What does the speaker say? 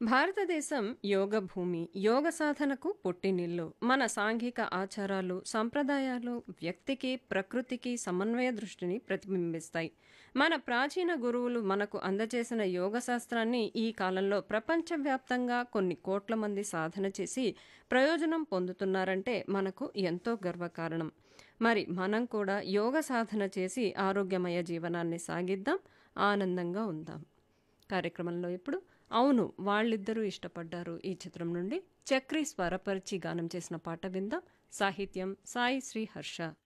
భారతదేశం యోగ భూమి యోగ సాధనకు పుట్టినిల్లు మన సాంఘిక ఆచారాలు సంప్రదాయాలు వ్యక్తికి ప్రకృతికి సమన్వయ దృష్టిని ప్రతిబింబిస్తాయి మన ప్రాచీన గురువులు మనకు అందజేసిన యోగ శాస్త్రాన్ని ఈ కాలంలో ప్రపంచవ్యాప్తంగా కొన్ని కోట్ల మంది సాధన చేసి ప్రయోజనం పొందుతున్నారంటే మనకు ఎంతో గర్వకారణం మరి మనం కూడా యోగ సాధన చేసి ఆరోగ్యమయ జీవనాన్ని సాగిద్దాం ఆనందంగా ఉందాం కార్యక్రమంలో ఇప్పుడు అవును వాళ్ళిద్దరూ ఇష్టపడ్డారు ఈ చిత్రం నుండి చక్రి స్వరపరిచి గానం చేసిన పాట విందాం సాహిత్యం సాయి శ్రీ హర్ష